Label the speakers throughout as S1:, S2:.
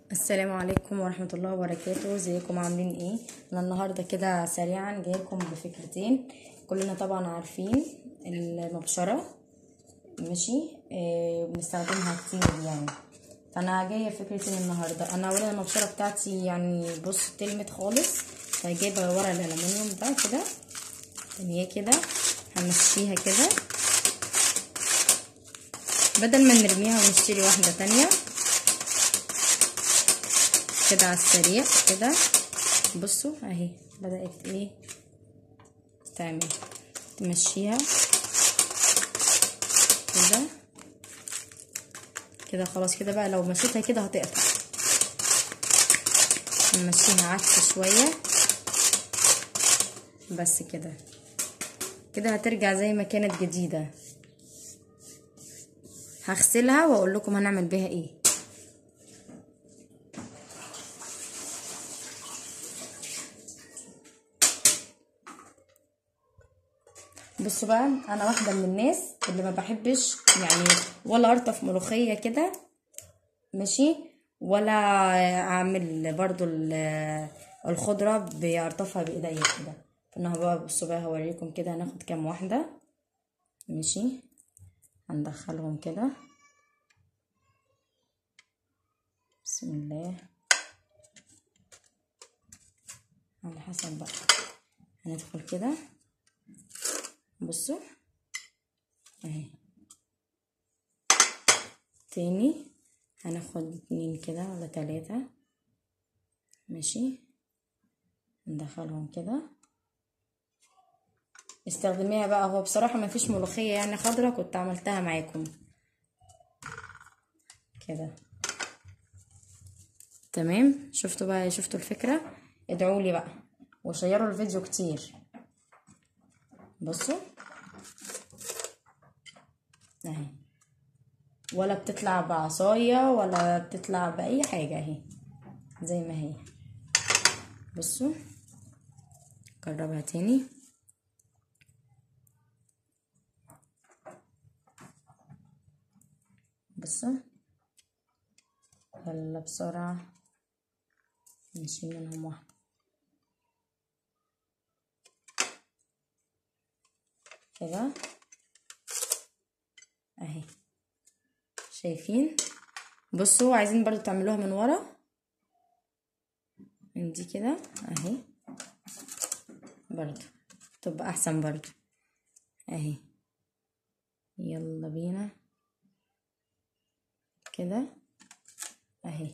S1: السلام عليكم ورحمة الله وبركاته ازيكم عاملين ايه انا النهاردة كده سريعا جايلكم بفكرتين كلنا طبعا عارفين المبشرة ماشي إيه بنستخدمها كتير يعني فانا جاية فكرتين النهاردة انا اولا المبشرة بتاعتي يعني بص تلمت خالص فجايبة ورق الالومنيوم ده كده هي كده همشيها كده بدل ما نرميها ونشتري واحدة تانية كده على السريع كده بصوا اهي بدأت ايه تعمل تمشيها كده كده خلاص كده بقى لو مشيتها كده هتقطع نمشيها عكس شوية بس كده كده هترجع زي ما كانت جديدة هغسلها واقول لكم هنعمل بيها ايه بصوا بقى انا واحده من الناس اللي ما بحبش يعني ولا ارطف ملوخيه كده ماشي ولا اعمل برضو الخضره بارطفها بايديا كده فانا بقى بصوا بقى هوريكم كده هناخد كام واحده ماشي هندخلهم كده بسم الله على حسب بقى هندخل كده بصوا اهي تاني هناخد اتنين كده ولا تلاتة ماشي ندخلهم كده استخدميها بقى هو بصراحة ما فيش ملوخية يعني خضرة كنت عملتها معاكم كده تمام شفتوا بقى شفتوا الفكرة ادعوا لي بقى وشيروا الفيديو كتير بصوا اهي ولا بتطلع بعصاية ولا بتطلع بأي حاجة اهي زي ما هي بصوا جربها تاني بصوا يلا بسرعة نشيل منهم واحدة كده اهي شايفين بصوا عايزين برضو تعملوها من ورا من دي كده اهي برضو تبقى احسن برضو اهي يلا بينا كده اهي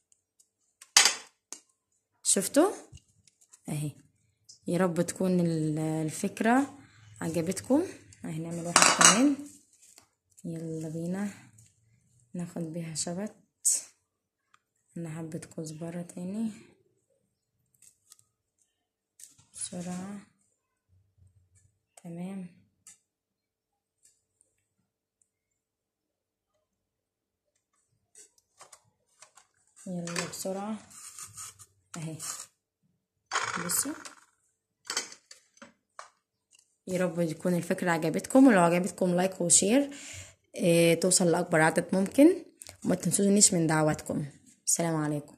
S1: شفتوا اهي يا رب تكون الفكره عجبتكم اهي نعمل واحده كمان يلا بينا ناخد بيها شبت انا حبة كزبرة تاني بسرعة تمام يلا بسرعة اهي بصوا يا رب تكون الفكرة عجبتكم ولو عجبتكم لايك وشير إيه توصل لأكبر عدد ممكن وما تنسونيش من دعواتكم السلام عليكم